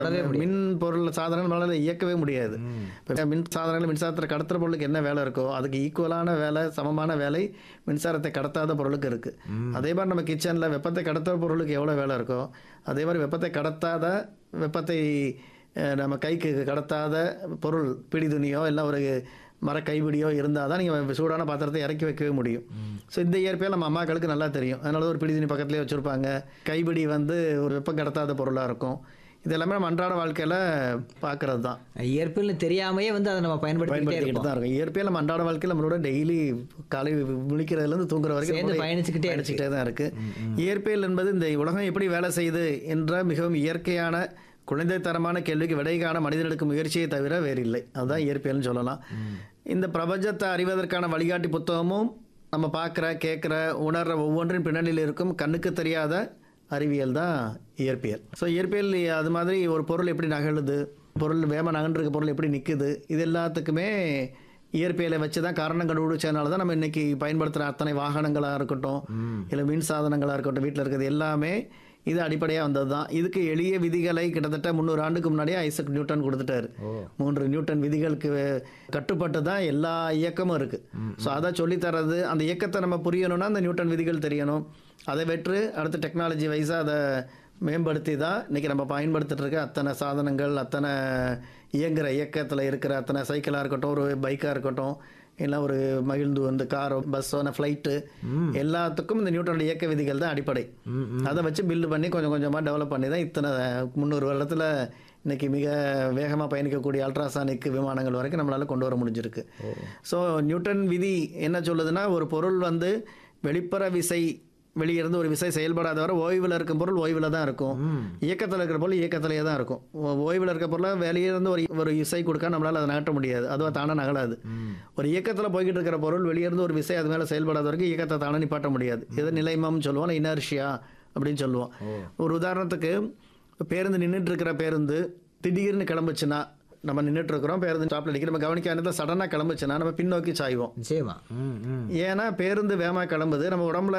மின் பொருள் சாதனங்கள் நம்மளால இயக்கவே முடியாது இப்போ மின் சாதனங்கள் மின்சாரத்தை கடத்துற பொருளுக்கு என்ன வேலை இருக்கோ அதுக்கு ஈக்குவலான வேலை சமமான வேலை மின்சாரத்தை கடத்தாத பொருளுக்கு இருக்கு அதே மாதிரி நம்ம கிச்சனில் வெப்பத்தை கடத்துற பொருளுக்கு எவ்வளோ வேலை இருக்கோ அதே மாதிரி வெப்பத்தை கடத்தாத வெப்பத்தை அஹ், நம்ம கைக்கு கடத்தாத பொருள் பிடி துணியோ இல்லை ஒரு மர கைப்பிடியோ இருந்தால் தான் நீங்கள் சூடான பாத்திரத்தை இறக்கி வைக்கவே முடியும் ஸோ இந்த இயற்கையாக நம்ம அம்மாக்களுக்கு நல்லா தெரியும் அதனால தான் ஒரு பிடி துணி பக்கத்துலேயே வச்சுருப்பாங்க கைப்பிடி வந்து ஒரு வெப்பம் கடத்தாத பொருளாக இருக்கும் இது எல்லாமே நம்ம அன்றாட வாழ்க்கையில் பார்க்கறது தான் இயற்பியல்னு தெரியாமையே வந்து அதை நம்ம பயன்படுத்திக்கிட்டே பயன்படுத்திக்கிட்டு இருக்கோம் தான் இருக்கும் இயற்கையாக நம்ம அன்றாட வாழ்க்கையில் நம்மளோட டெய்லி காலை முழிக்கிறதுலேருந்து தூங்குற வரைக்கும் சேர்ந்து நம்மளோட பயணிச்சுக்கிட்டே இருக்கு. பயணிச்சுக்கிட்டே தான் இருக்குது இயற்பியல் என்பது இந்த உலகம் எப்படி வேலை செய்யுது என்ற மிகவும் இயற்கையான குழந்தைத்தனமான கேள்விக்கு விடை காண மனிதனுக்கு முயற்சியை தவிர வேறு இல்லை அதுதான் இயற்பியல்னு சொல்லலாம் இந்த பிரபஞ்சத்தை அறிவதற்கான வழிகாட்டி புத்தகமும் நம்ம பார்க்குற கேட்குற உணர்ற ஒவ்வொன்றின் பின்னணியில் இருக்கும் கண்ணுக்கு தெரியாத அறிவியல் தான் இயற்பியல் ஸோ இயற்பியல் அது மாதிரி ஒரு பொருள் எப்படி நகழுது பொருள் வேம நகன்றிருக்க பொருள் எப்படி நிற்குது இது எல்லாத்துக்குமே இயற்பியலை வச்சு தான் காரணம் கண்டுபிடிச்சதுனால தான் நம்ம இன்னைக்கு பயன்படுத்துகிற அத்தனை வாகனங்களாக இருக்கட்டும் இல்லை மின் சாதனங்களாக இருக்கட்டும் வீட்டில் இருக்கிறது எல்லாமே இது அடிப்படையாக வந்தது தான் இதுக்கு எளிய விதிகளை கிட்டத்தட்ட முந்நூறு ஆண்டுக்கு முன்னாடியே ஐசக் நியூட்டன் கொடுத்துட்டாரு மூன்று நியூட்டன் விதிகளுக்கு கட்டுப்பட்டு தான் எல்லா இயக்கமும் இருக்குது ஸோ அதை சொல்லித்தரது அந்த இயக்கத்தை நம்ம புரியணும்னா அந்த நியூட்டன் விதிகள் தெரியணும் அதை வெற்று அடுத்து டெக்னாலஜி வைஸாக அதை மேம்படுத்தி தான் இன்றைக்கி நம்ம பயன்படுத்திட்டு இருக்க அத்தனை சாதனங்கள் அத்தனை இயங்குகிற இயக்கத்தில் இருக்கிற அத்தனை சைக்கிளாக இருக்கட்டும் ஒரு பைக்காக இருக்கட்டும் இல்லை ஒரு மகிழ்ந்து வந்து காரோ பஸ்ஸோ ஃப்ளைட்டு எல்லாத்துக்கும் இந்த நியூட்டன் இயக்க விதிகள் தான் அடிப்படை அதை வச்சு பில்டு பண்ணி கொஞ்சம் கொஞ்சமாக டெவலப் பண்ணி தான் இத்தனை முந்நூறு வருடத்தில் இன்னைக்கு மிக வேகமாக பயணிக்கக்கூடிய அல்ட்ராசானிக் விமானங்கள் வரைக்கும் நம்மளால் கொண்டு வர முடிஞ்சிருக்கு ஸோ நியூட்டன் விதி என்ன சொல்லுதுன்னா ஒரு பொருள் வந்து வெளிப்புற விசை வெளியிருந்து ஒரு விசை செயல்படாத வரை ஓய்வில் இருக்கும் பொருள் ஓய்வில் தான் இருக்கும் இயக்கத்தில் இருக்கிற பொருள் இயக்கத்திலேயே தான் இருக்கும் ஓ- ஓய்வில் இருக்க பொருளை வெளியிருந்து ஒரு ஒரு விசை கொடுக்க நம்மளால் அதை நகட்ட முடியாது அதுவாக தானே நகலாது ஒரு இயக்கத்தில் போய்கிட்டு இருக்கிற பொருள் வெளியிருந்து ஒரு விசை அது மேலே செயல்படாத வரைக்கும் இயக்கத்தை தானே நிப்பாட்ட முடியாது எது நிலைமம்னு சொல்லுவோம் இனர்ஷியா அப்படின்னு சொல்லுவோம் ஒரு உதாரணத்துக்கு பேருந்து நின்றுட்டு இருக்கிற பேருந்து திடீர்னு கிளம்புச்சுன்னா நம்ம நின்றுட்டு இருக்கிறோம் பேருந்து ஸ்டாப்பில் நிற்கிறோம் நம்ம கவனிக்காத சடனாக கிளம்புச்சுன்னா நம்ம பின்னோக்கி சாய்வோம் நிச்சயமா ம், ம். ஏன்னா பேருந்து வேகமாக கிளம்புது நம்ம உடம்புல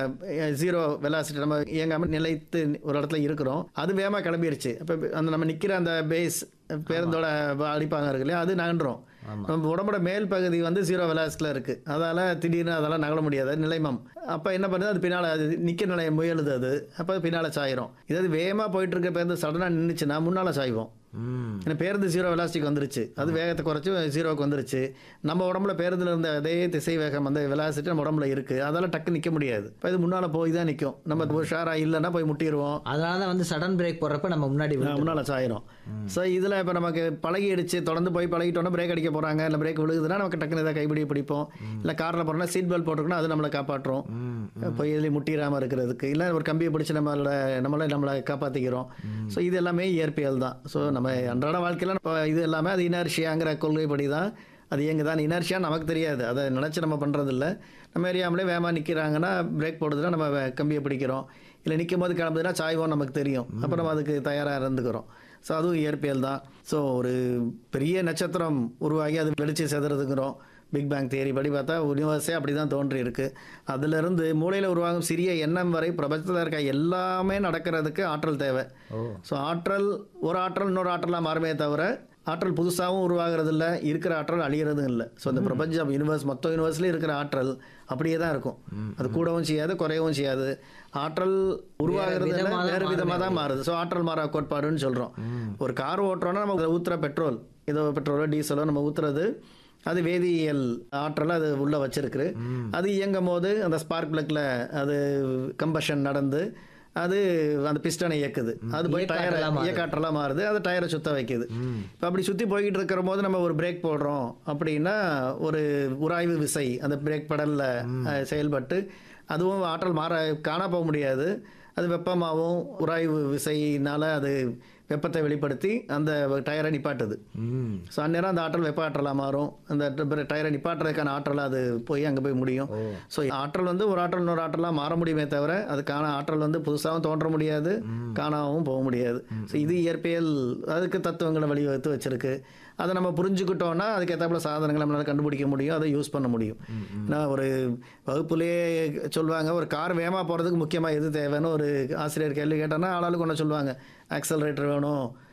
ஜீரோ வெலாசிட்டி நம்ம இயங்காம நிலைத்து ஒரு இடத்துல இருக்கிறோம் அது வேகமாக கிளம்பிருச்சு அப்போ அந்த நம்ம நிற்கிற அந்த பேஸ் பேருந்தோட அடிப்பாங்க இருக்கு இல்லையா அது நகன்றோம் நம்ம உடம்போட மேல் பகுதி வந்து ஜீரோ வெலாசிட்டியில் இருக்குது அதால் திடீர்னு அதெல்லாம் நகல முடியாது அது நிலைமம் அப்போ என்ன பண்ணுது அது பின்னால் அது நிற்க நிலைய முயலுது அது அப்போ பின்னால் சாயிரும் இதாவது வேகமாக போயிட்டு இருக்க பேருந்து சடனாக நின்றுச்சுன்னா முன்னால் சாய்வோம் ம். ஏன்னா பேருந்து ஜீரோ வெலாசிட்டிக்கு வந்துருச்சு அது வேகத்தை குறைச்சி ஜீரோவுக்கு வந்துருச்சு நம்ம உடம்புல பேருந்துல இருந்த அதே திசை வேகம் அந்த வெலாசிட்டி நம்ம உடம்புல இருக்கு அதால டக்கு நிற்க முடியாது இப்போ இது முன்னால போய் தான் நிற்கும் நம்ம உஷாரா இல்லைன்னா போய் முட்டிடுவோம் அதனால தான் வந்து சடன் பிரேக் போடுறப்ப நம்ம முன்னாடி விழுந்துரும். முன்னால சாயிரும் ஸோ இதில் இப்போ நமக்கு பழகிடுச்சு தொடர்ந்து போய் பழகிட்டோம்னா பிரேக் அடிக்க போகிறாங்க இல்லை பிரேக் விழுகுதுன்னா நமக்கு டக்குனு ஏதாவது கைப்பிடி பிடிப்போம் இல்லை காரில் போகிறோம்னா சீட் பெல்ட் போட்டுக்கணும் அது நம்மளை காப்பாற்றும் போய் இதில் முட்டிடாமல் இருக்கிறதுக்கு இல்லை ஒரு கம்பியை பிடிச்சி நம்மளோட நம்மளை நம்மளை காப்பாற்றிக்கிறோம் ஸோ இது எல்லாமே இயற்பியல் தான் ஸோ நம்ம அன்றாட வாழ்க்கையில் இப்போ இது எல்லாமே அது இனர்ஷியாங்கிற கொள்கைப்படி தான் அது இயங்குதான் இனர்ஷியா நமக்கு தெரியாது அதை நினச்சி நம்ம பண்ணுறதில்ல நம்ம அறியாமலே வேகமாக நிற்கிறாங்கன்னா பிரேக் போடுதுன்னா நம்ம வே- கம்பியை பிடிக்கிறோம் இல்லை நிற்கும் போது கிளம்புதுன்னா சாய்வோம் நமக்கு தெரியும் அப்போ நம்ம அதுக்கு தயாராக இருந்துக்கிறோம் ஸோ அதுவும் இயற்பியல் தான் ஸோ ஒரு பெரிய நட்சத்திரம் உருவாகி அது வெடிச்சு செதுறதுங்கிறோம் பிக் பேங் தியரி படி பார்த்தா யூனிவர்ஸே அப்படி தான் தோன்றி இருக்கு அதிலிருந்து மூளையில் உருவாகும் சிறிய எண்ணம் வரை பிரபஞ்சத்தில் இருக்க எல்லாமே நடக்கிறதுக்கு ஆற்றல் தேவை ஸோ ஆற்றல் ஒரு ஆற்றல் இன்னொரு ஆற்றலாக மாறுமே தவிர ஆற்றல் புதுசாகவும் உருவாகிறது இல்லை இருக்கிற ஆற்றல் அழிகிறதும் இல்லை ஸோ இந்த பிரபஞ்சம் யூனிவர்ஸ் மொத்த யூனிவர்ஸ்லேயும் இருக்கிற ஆற்றல் அப்படியே தான் இருக்கும் அது கூடவும் செய்யாது குறையவும் செய்யாது ஆற்றல் உருவாகிறது இல்லை விதமா தான் வேறு விதமாக தான் மாறுது ஸோ ஆற்றல் மாறா கோட்பாடுன்னு சொல்கிறோம் ஒரு கார் ஓட்டுறோன்னா நம்ம அதுல ஊத்துற பெட்ரோல் ஏதோ பெட்ரோலோ டீசலோ நம்ம ஊத்துறது அது வேதியியல் ஆற்றலை அது உள்ளே வச்சிருக்கு அது இயங்கும் போது அந்த ஸ்பார்க் பிளக்கில் அது கம்பஷன் நடந்து அது அந்த பிஸ்டனை இயக்குது அது போய் டயர் இயக்காற்றலா மாறுது. இயக்காற்றலாக மாறுது அது டயரை சுத்த வைக்குது இப்போ அப்படி சுற்றி போய்கிட்டு இருக்கிற போது நம்ம ஒரு பிரேக் போடுறோம் அப்படின்னா ஒரு உராய்வு விசை அந்த பிரேக் படலில் செயல்பட்டு அதுவும் ஆற்றல் மாற காண போக முடியாது அது வெப்பமாகவும் உராய்வு விசையினால் அது வெப்பத்தை வெளிப்படுத்தி அந்த டயரை நிப்பாட்டுது ம். ஸோ அந்நேரம் அந்த ஆற்றல் வெப்ப ஆற்றலாக மாறும் அந்த ட- டயரை நிப்பாட்டுறதுக்கான ஆற்றல் அது போய் அங்கே போய் முடியும் ஸோ ஆற்றல் வந்து ஒரு ஆற்றல் இன்னொரு ஆற்றலாக மாற முடியுமே தவிர அதுக்கான ஆற்றல் வந்து புதுசாகவும் தோன்ற முடியாது காணாமல் போக முடியாது ஸோ இது இயற்பியல் அதுக்கு தத்துவங்களை வழிவகுத்து வச்சிருக்கு அதை நம்ம புரிஞ்சுக்கிட்டோம்னா அதுக்கேற்றாப்புல சாதனங்களை நம்மளால் கண்டுபிடிக்க முடியும் அதை யூஸ் பண்ண முடியும் நான் ஒரு வகுப்புலேயே சொல்லுவாங்க ஒரு கார் வேகமாக போகிறதுக்கு முக்கியமாக எது தேவைன்னு ஒரு ஆசிரியர் கேள்வி கேட்டோன்னா ஆளாளுக்கு ஒன்று சொல்லுவாங்க ஆக்சலரேட்டர் வேணும்